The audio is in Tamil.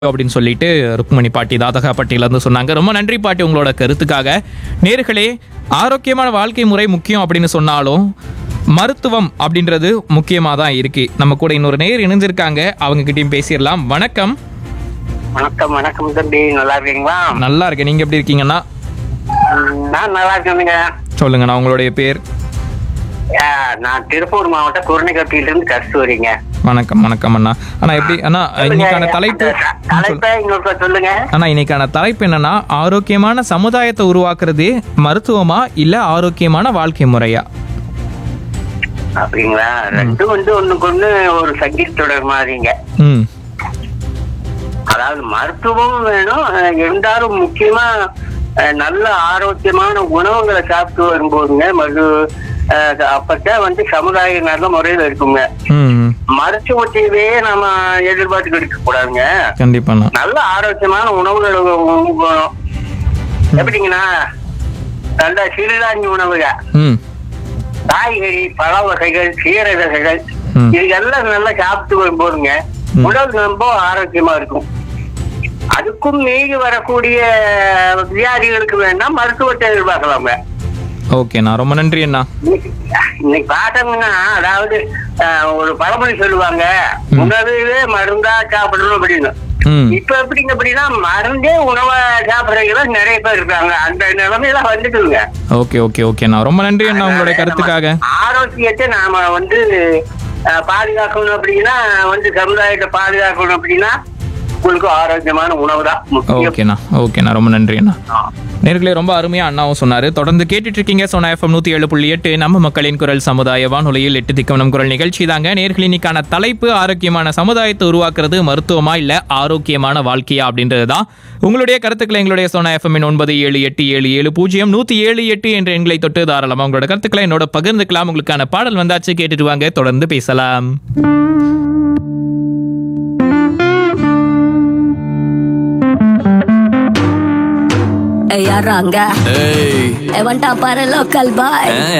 அப்படின்னு சொல்லிட்டு ருக்மணி பாட்டி தாதகாப்பட்டியில இருந்து சொன்னாங்க ரொம்ப நன்றி பாட்டி உங்களோட கருத்துக்காக நேர்களே ஆரோக்கியமான வாழ்க்கை முறை முக்கியம் அப்படின்னு சொன்னாலும் மருத்துவம் அப்படின்றது முக்கியமாக தான் இருக்கு நம்ம கூட இன்னொரு நேர் இணைஞ்சிருக்காங்க அவங்க கிட்டயும் பேசிடலாம் வணக்கம் வணக்கம் வணக்கம் தம்பி நல்லா இருக்கீங்களா நல்லா இருக்கேன் நீங்க எப்படி இருக்கீங்கன்னா ம், நான் நல்லா இருக்கேனுங்க சொல்லுங்கண்ணா உங்களுடைய பேர் ஆ, நான் திருப்பூர் மாவட்டம் குருணைக்கட்டியிலிருந்து கஸ்தூரிங்க வணக்கம் வணக்கம் அண்ணா அண்ணா எப்படி அண்ணா இன்னைக்கான தலைப்பு அந்த த- தலைப்பை இன்னொருக்க சொல்லுங்க அண்ணா இன்னைக்கான தலைப்பு என்னன்னா ஆரோக்கியமான சமுதாயத்தை உருவாக்குறது மருத்துவமா இல்ல ஆரோக்கியமான வாழ்க்கை முறையா அப்படிங்களா ரெண்டும் வந்து ஒண்ணுக்கு ஒண்ணு ஒரு சங்கீத தொடர் மாதிரிங்க ம் அதாவது மருத்துவம் வேணும் அஹ், இருந்தாலும் முக்கியமா அஹ், நல்ல ஆரோக்கியமான உணவுகளை சாப்பிட்டு வரும்போதுங்க மறு அஹ், அப்பதான் வந்து சமுதாயம் நல்ல முறையில் இருக்குங்க ம் மருத்துவத்தையவே நம்ம எதிர்பார்த்து இருக்க கூடாதுங்க கண்டிப்பாண்ணா நல்ல ஆரோக்கியமான உணவுகள் உண்ணணும். எப்படிங்கண்ணா நல்ல சிறுதானிய உணவுகள் ம் காய்கறி பழ வகைகள் கீரை வகைகள் ம். இது எல்லாம் நல்லா சாப்பிட்டு வரும்போதுங்க ம். உடல் ரொம்ப ஆரோக்கியமா இருக்கும் அதுக்கும் மீறி வரக்கூடிய வியாதிகளுக்கு வேணா மருத்துவத்தை எதிர்பார்க்கலாங்க ஓகேண்ணா ரொம்ப நன்றி அண்ணா இன்னைக்கு இன்னைக்கு பார்த்தோம்னா அதாவது அஹ், ஒரு பழமொழி சொல்லுவாங்க ம். உணவே மருந்தா சாப்பிடணும் அப்படின்னு ம் இப்ப எப்படிங்க அப்படின்னா மருந்தே உணவை சாப்பிடுறவங்க நிறைய பேர் இருக்காங்க அந்த நிலைமையில வந்துட்டுங்க ஓகே ஓகே ஓகேண்ணா ரொம்ப நன்றி அண்ணா உங்களுடைய கருத்துக்காக ஆரோக்கியத்தை நாம வந்து அஹ், பாதுகாக்கணும் அப்படின்னா வந்து சமுதாயத்தை பாதுகாக்கணும் அப்படின்னா உங்களுக்கு ஆரோக்கியமான உணவு தான் முக்கியம் ஓகேண்ணா ஓகேண்ணா ரொம்ப நன்றி அண்ணா நேர்களே ரொம்ப அருமையா அண்ணாவும் சொன்னாரு தொடர்ந்து கேட்டுட்டு இருக்கீங்க சோனா எஃப்எம் நூத்தி ஏழு புள்ளி எட்டு நம்ம மக்களின் குரல் சமுதாய வானொலியில் எட்டு திக்கவனம் குரல் நிகழ்ச்சி தாங்க நேர்கள் இன்னைக்கான தலைப்பு ஆரோக்கியமான சமுதாயத்தை உருவாக்குறது மருத்துவமா இல்ல ஆரோக்கியமான வாழ்க்கையா அப்படின்றது தான் உங்களுடைய கருத்துக்களை எங்களுடைய சோனா எஃப்எம் ஒன்பது ஏழு எட்டு ஏழு ஏழு பூஜ்ஜியம் நூத்தி ஏழு எட்டு என்ற எண்களை தொட்டு தாராளமா உங்களோட கருத்துக்களை என்னோட பகிர்ந்துக்கலாம் உங்களுக்கான பாடல் வந்தாச்சு கேட்டுட்டு வாங்க தொடர்ந்து பேசலாம் யாராங்க ஏய் வந்துட்டா பாரு லோக்கல் பாய் ஏன்